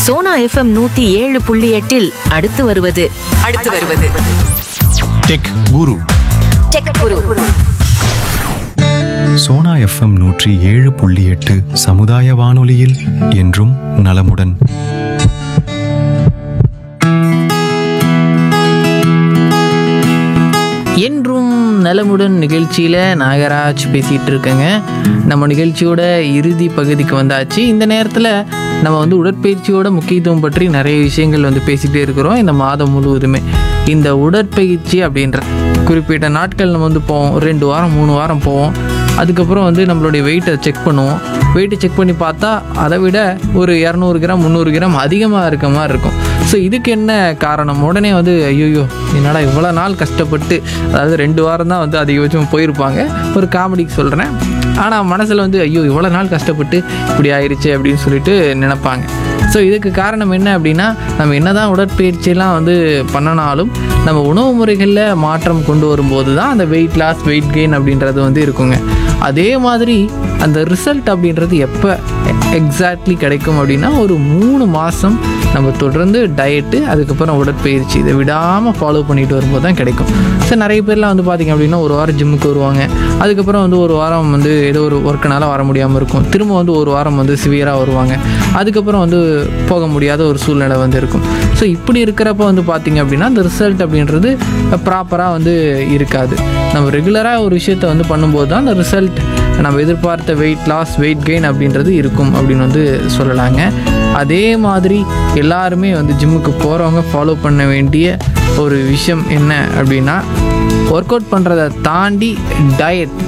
Sona FM நூத்தி ஏழு புள்ளி எட்டில் அடுத்து வருவது அடுத்து வருவது tech guru tech guru Sona FM நூற்றி ஏழு புள்ளி எட்டு சமுதாய வானொலியில் என்றும் நலமுடன் என்றும் நலமுடன் நிகழ்ச்சியில் நாகராஜ் பேசிகிட்டு இருக்கேங்க நம்ம நிகழ்ச்சியோட இறுதி பகுதிக்கு வந்தாச்சு இந்த நேரத்தில் நம்ம வந்து உடற்பயிற்சியோட முக்கியத்துவம் பற்றி நிறைய விஷயங்கள் வந்து பேசிகிட்டே இருக்கிறோம் இந்த மாதம் முழுவதுமே இந்த உடற்பயிற்சி அப்படின்ற குறிப்பிட்ட நாட்கள் நம்ம வந்து போவோம் ஒரு ரெண்டு வாரம் மூணு வாரம் போவோம் அதுக்கப்புறம் வந்து நம்மளுடைய வெயிட்டை செக் பண்ணுவோம் வெயிட்டை செக் பண்ணி பார்த்தா அதை விட ஒரு இரநூறு கிராம் முந்நூறு கிராம் அதிகமாக இருக்க மாதிரி இருக்கும் ஸோ இதுக்கு என்ன காரணம் உடனே வந்து ஐயோ என்னடா இவ்வளோ நாள் கஷ்டப்பட்டு அதாவது ரெண்டு வாரம் தான் வந்து அதிகபட்சம் போயிருப்பாங்க ஒரு காமெடிக்கு சொல்கிறேன் ஆனால் மனசில் வந்து ஐயோ இவ்வளோ நாள் கஷ்டப்பட்டு இப்படி ஆயிடுச்சு அப்படின்னு சொல்லிட்டு நினைப்பாங்க ஸோ இதுக்கு காரணம் என்ன அப்படின்னா நம்ம என்னதான் உடற்பயிற்சியெல்லாம் வந்து பண்ணினாலும் நம்ம உணவு முறைகளில் மாற்றம் கொண்டு வரும்போது தான் அந்த வெயிட் லாஸ் வெயிட் கெயின் அப்படின்றது வந்து இருக்குங்க அதே மாதிரி அந்த ரிசல்ட் அப்படின்றது எப்போ எக்ஸாக்ட்லி கிடைக்கும் அப்படின்னா ஒரு மூணு மாதம் நம்ம தொடர்ந்து டயட்டு அதுக்கப்புறம் உடற்பயிற்சி இதை விடாமல் ஃபாலோ பண்ணிட்டு வரும்போது தான் கிடைக்கும் ஸோ நிறைய பேர்லாம் வந்து பார்த்திங்க அப்படின்னா ஒரு வாரம் ஜிம்முக்கு வருவாங்க அதுக்கப்புறம் வந்து ஒரு வாரம் வந்து ஏதோ ஒரு ஒர்க்குனால வர முடியாமல் இருக்கும் திரும்ப வந்து ஒரு வாரம் வந்து சிவியராக வருவாங்க அதுக்கப்புறம் வந்து போக முடியாத ஒரு சூழ்நிலை வந்து இருக்கும் ஸோ இப்படி இருக்கிறப்ப வந்து பார்த்திங்க அப்படின்னா அந்த ரிசல்ட் அப்படின்றது ப்ராப்பராக வந்து இருக்காது நம்ம ரெகுலராக ஒரு விஷயத்தை வந்து பண்ணும்போது தான் அந்த ரிசல்ட் நம்ம எதிர்பார்த்த வெயிட் லாஸ் வெயிட் கெயின் அப்படின்றது இருக்கும் அப்படின்னு வந்து சொல்லலாங்க அதே மாதிரி எல்லாருமே வந்து ஜிம்முக்கு போகிறவங்க ஃபாலோ பண்ண வேண்டிய ஒரு விஷயம் என்ன அப்படின்னா ஒர்க் அவுட் பண்ணுறதை தாண்டி டயட்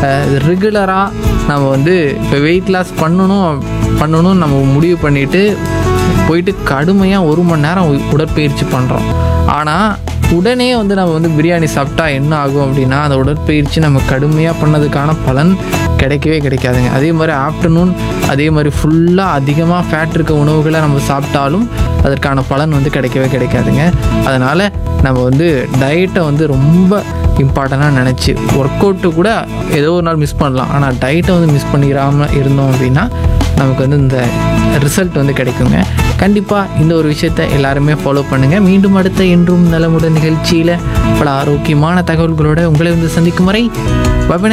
ரெகுலராக நம்ம வந்து இப்போ வெயிட் லாஸ் பண்ணணும் பண்ணணும்னு நம்ம முடிவு பண்ணிவிட்டு போயிட்டு கடுமையாக ஒரு மணி நேரம் உ- உடற்பயிற்சி பண்ணுறோம் ஆனால் உடனே வந்து நம்ம வந்து பிரியாணி சாப்பிட்டா என்ன ஆகும் அப்படின்னா அந்த உடற்பயிற்சி நம்ம கடுமையாக பண்ணதுக்கான பலன் கிடைக்கவே கிடைக்காதுங்க அதே மாதிரி ஆஃப்டர்நூன் அதே மாதிரி ஃபுல்லாக அதிகமாக ஃபேட் இருக்க உணவுகளை நம்ம சாப்பிட்டாலும் அதற்கான பலன் வந்து கிடைக்கவே கிடைக்காதுங்க அதனால் நம்ம வந்து டயட்டை வந்து ரொம்ப இம்பார்ட்டண்ட்டாக நினச்சி ஒர்க் அவுட்டு கூட ஏதோ ஒரு நாள் மிஸ் பண்ணலாம் ஆனால் டயட்டை வந்து மிஸ் பண்ணிடாமல் இருந்தோம் அப்படின்னா நமக்கு வந்து இந்த ரிசல்ட் வந்து கிடைக்குங்க கண்டிப்பாக இந்த ஒரு விஷயத்தை எல்லாருமே ஃபாலோ பண்ணுங்கள் மீண்டும் அடுத்த என்றும் நலமுடன் நிகழ்ச்சியில் பல ஆரோக்கியமான தகவல்களோட உங்களை வந்து சந்திக்கும் வரை பபின